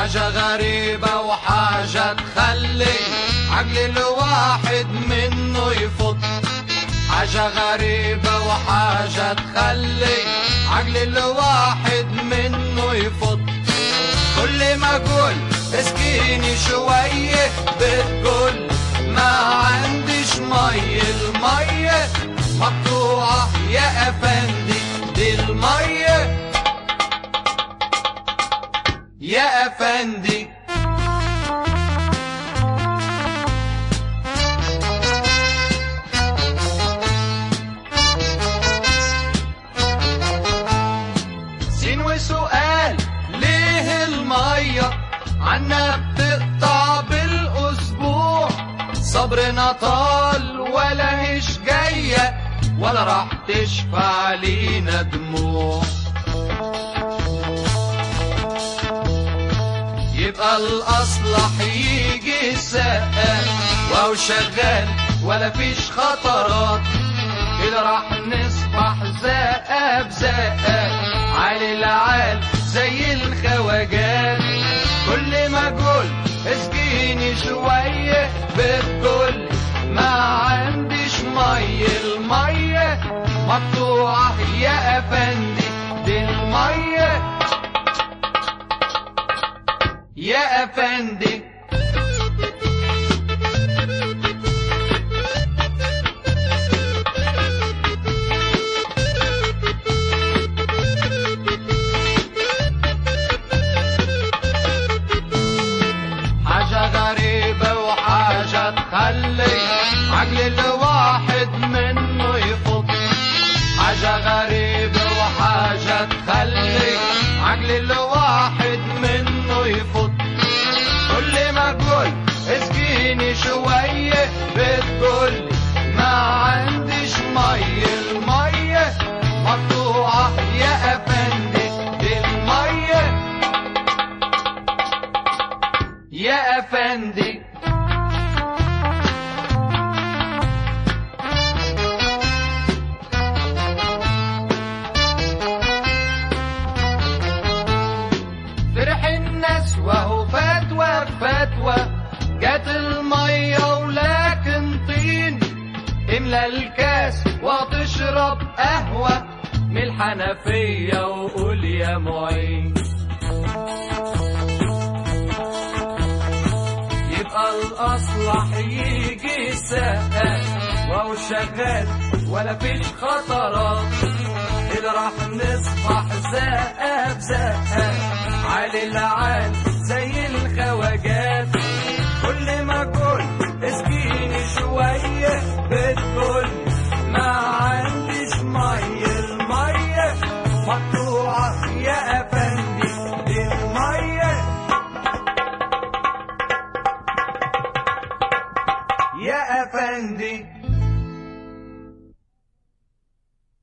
حاجة غريبة وحاجة تخلي عقل الواحد منه يفض حاجة غريبة وحاجة تخلي عقل الواحد منه يفض كل ما اقول اسكيني شوية بتقول ما عنديش مي المية مقطوعة يا افندي دي المية يا افندي سين وسؤال ليه المية عنا بتقطع بالأسبوع صبرنا طال ولا هيش جاية ولا راح تشفع لينا دموع يبقى الأصلح يجي سقال وهو شغال ولا فيش خطرات كده راح نصبح زقة بزقة عالي العال زي الخواجات كل ما اقول اسقيني شوية بتقول ما عنديش مي المية مقطوعة يا افندي دي المية يا افندي حاجة غريبة وحاجة تخلي عقل الواحد منه يفض حاجة غريبة وحاجة تخلي عقل الواحد منه يفض كل ما اقول اسقيني شوية بتقولي ما عنديش مي المية مقطوعة يا افندي دي المية يا افندي فرح الناس وهو فتوى فتوى جات المية ولكن طين املى الكاس وتشرب قهوة من الحنفية وقول يا معين يبقى الأصلح يجي سقال وهو شغال ولا فيش خطرات اللي راح نصبح زقة بزقة عالي العال زي الخواجات كل ما اقول اسقيني شوية بتقول ما عنديش مي المية مقطوعة يا افندي دي المية يا افندي